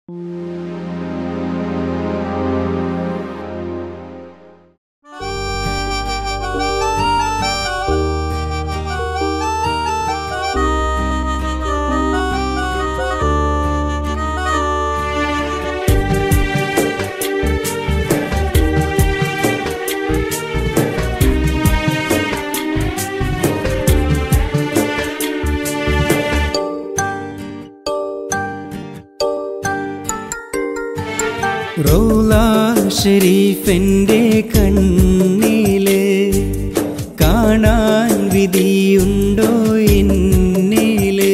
റൗല ഷരീഫിൻ്റെ കണ്ണില് കാണാൻ വിധിയുണ്ടോ എന്നില്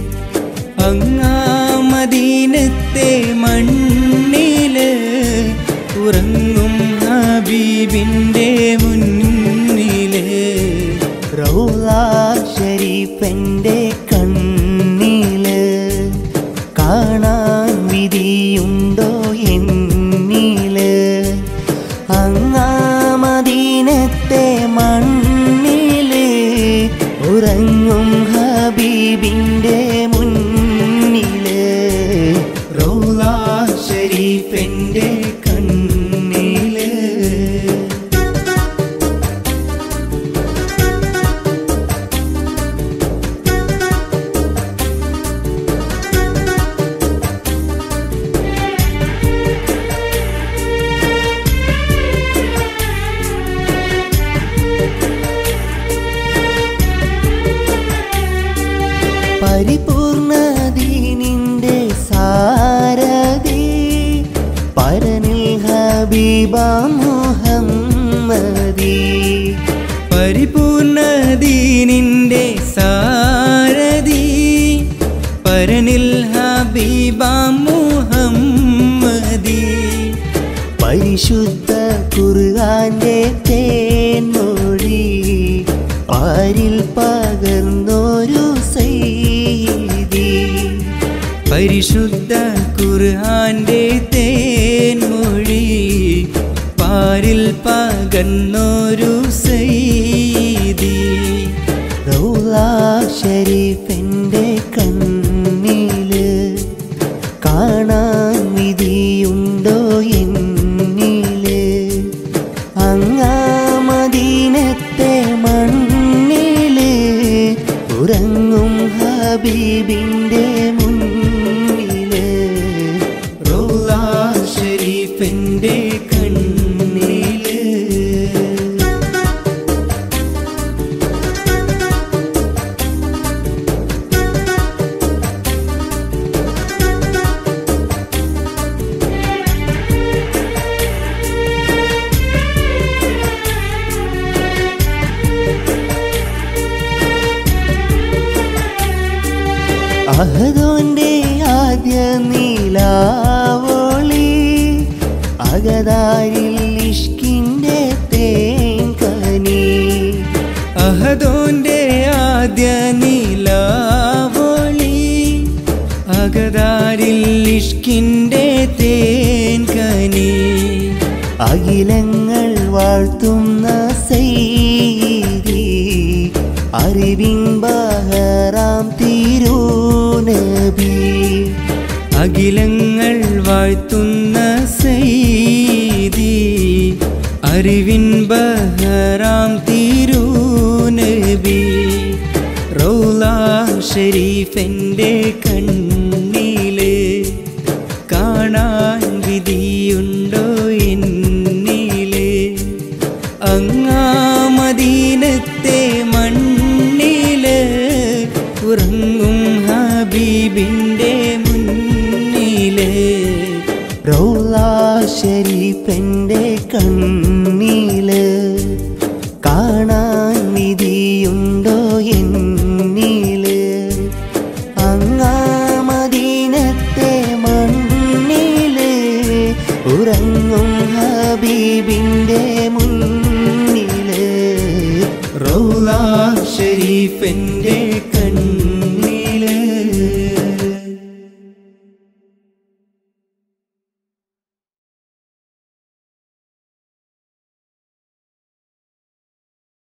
അങ്ങാമദീനത്തെ മണ്ണില് ഉറങ്ങും ഹബീബിൻ്റെ മുന്നില് റൗള ഷരീഫന്റെ കണ്ണില് കാണാൻ വിധിയുണ്ടോ എന്നില് അങ്ങാമദീനത്തെ മണ്ണില് ഉറങ്ങും ഹബീബിന്റെ മുന്നില് റൗല ഷരീഫിൻ്റെ കണ്ണില് പരിപൂർണദീനിന്റെ സാരഥി പരനിൽ ഹബീബ മുഹമ്മദി പരിപൂർണദീനിൻ്റെ സാരഥി പരനിൽ ഹബീബ മുഹമ്മദി പരിശുദ്ധ ഖുർആന്റെ തേൻമൊഴി പാരിൽ പകർന്നൊരു സൈദി പരിശുദ്ധ ഖുർആന്റെ തേൻമൊഴി പാരിൽ പകർന്നൊരു സൈദി റൗള ഷരീഫിന്റെ കണ്ണില് കാണാൻ വിധിയുണ്ടോ എന്നില് അങ്ങാമദീനത്തെ മണ്ണില് ഉറങ്ങും ഹബീബിന്റെ മുന്നില് റൗള ഷരീഫിന്റെ കണ്ണില് അഹദോന്റെ ആദ്യ നീലാവോളി അകതാരിൽ ഇഷ്കിന്റെ തേങ്കനി അഹദോന്റെ ആദ്യ നീലാവോളി അകതാരിൽ ഇഷ്കിന്റെ തേൻ കനി അഖിലങ്ങൾ വാഴ്ത്തുന്ന സൈദി അറിവിൻ ബഹറാം തിരുനബി അഖിലങ്ങൾ വാഴ്ത്തുന്ന സൈദി അറിവിൻ ബഹറാം തിരുനബി റൗല ഷരീഫിൻ്റെ കണ്ണില് കാണാൻ വിധിയുണ്ടോ എന്നില് അങ്ങാമദീനത്തെ മണ്ണില് ഉറങ്ങും ഹബീബിൻ്റെ മുന്നില് റൗള ഷരീഫിന്റെ കണ്ണില് കാണാൻ വിധിയുണ്ടോ എന്നില് അങ്ങാമദീനത്തെ മണ്ണില് ഉറങ്ങും ഹബീബിന്റെ മുന്നില് റൗല ഷരീഫിൻ്റെ